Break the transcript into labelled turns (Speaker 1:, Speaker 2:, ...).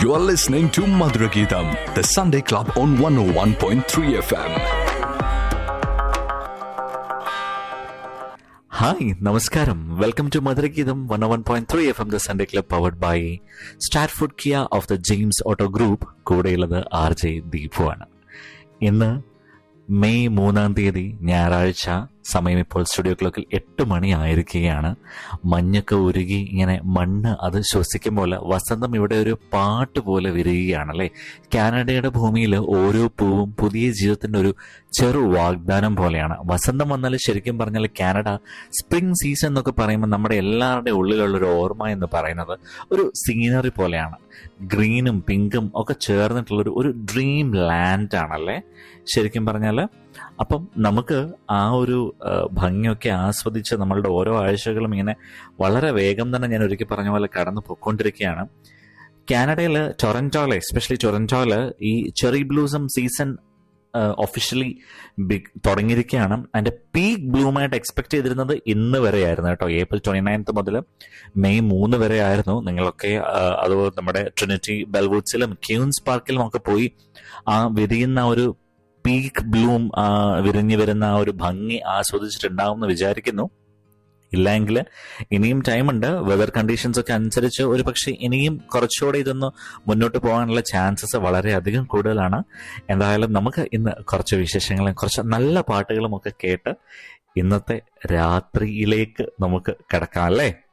Speaker 1: You're listening to Madhuragidam, the Sunday Club on 101.3 FM.
Speaker 2: Hi നമസ്കാരം welcome to Madhurageetham one one point three F M the Sunday club powered by Starfood Kia of the James auto group കൂടെയുള്ളത് R J Deepu ആണ് ഇന്ന് May മൂന്നാം തീയതി ഞായറാഴ്ച സമയം ഇപ്പോൾ studio ക്ലോക്കിൽ എട്ട് മണി ആയിരിക്കുകയാണ് മഞ്ഞൊക്കെ ഉരുകി ഇങ്ങനെ മണ്ണ് അത് ശ്വസിക്കുമ്പോൾ വസന്തം ഇവിടെ ഒരു പാട്ട് പോലെ വരികയാണ് അല്ലേ കാനഡയുടെ ഭൂമിയിൽ ഓരോ പൂവും പുതിയ ജീവിതത്തിന്റെ ഒരു ചെറു വാഗ്ദാനം പോലെയാണ് വസന്തം വന്നാൽ ശരിക്കും പറഞ്ഞാൽ കാനഡ സ്പ്രിംഗ് സീസൺ എന്നൊക്കെ പറയുമ്പോൾ നമ്മുടെ എല്ലാവരുടെയും ഉള്ളിലുള്ള ഒരു ഓർമ്മ എന്ന് പറയുന്നത് ഒരു സീനറി പോലെയാണ് ഗ്രീനും പിങ്കും ഒക്കെ ചേർന്നിട്ടുള്ള ഒരു ഒരു ഡ്രീം ലാൻഡ് ആണല്ലേ ശരിക്കും പറഞ്ഞാൽ അപ്പം നമുക്ക് ആ ഒരു ആ, ഭംഗിയൊക്കെ ആസ്വദിച്ച് നമ്മളുടെ ഓരോ ആഴ്ചകളും ഇങ്ങനെ വളരെ വേഗം തന്നെ ഞാൻ ഒരിക്കൽ പറഞ്ഞ പോലെ കടന്നു പൊയ്ക്കൊണ്ടിരിക്കുകയാണ് കാനഡയിൽ ടൊറന്റോയില് എസ്പെഷ്യലി ടൊറന്റോയില് ഈ cherry blossom season officially big തുടങ്ങിയിരിക്കുകയാണ് അതിന്റെ പീക്ക് ബ്ലൂമായിട്ട് എക്സ്പെക്ട് ചെയ്തിരുന്നത് ഇന്ന് വരെയായിരുന്നു കേട്ടോ ഏപ്രിൽ ട്വന്റി നയൻത്ത് മുതൽ മെയ് മൂന്ന് വരെ ആയിരുന്നു നിങ്ങളൊക്കെ ആ, അത് നമ്മുടെ ട്രിനിറ്റി ബെൽവുഡ്സിലും ക്യൂൻസ് പാർക്കിലും ഒക്കെ പോയി ആ വിരിയുന്ന ഒരു പീക്ക് ബ്ലൂം വിരിഞ്ഞു വരുന്ന ആ ഒരു ഭംഗി ആസ്വദിച്ചിട്ടുണ്ടാവും എന്ന് വിചാരിക്കുന്നു ഇല്ലെങ്കിൽ ഇനിയും ടൈമുണ്ട് വെതർ കണ്ടീഷൻസ് ഒക്കെ അനുസരിച്ച് ഒരു പക്ഷേ ഇനിയും കുറച്ചുകൂടെ ഇതൊന്ന് മുന്നോട്ട് പോകാനുള്ള ചാൻസസ് വളരെയധികം കൂടുതലാണ് എന്തായാലും നമുക്ക് ഇന്ന് കുറച്ച് വിശേഷങ്ങളും കുറച്ച് നല്ല പാട്ടുകളും ഒക്കെ കേട്ട് ഇന്നത്തെ രാത്രിയിലേക്ക് നമുക്ക് കിടക്കാം അല്ലേ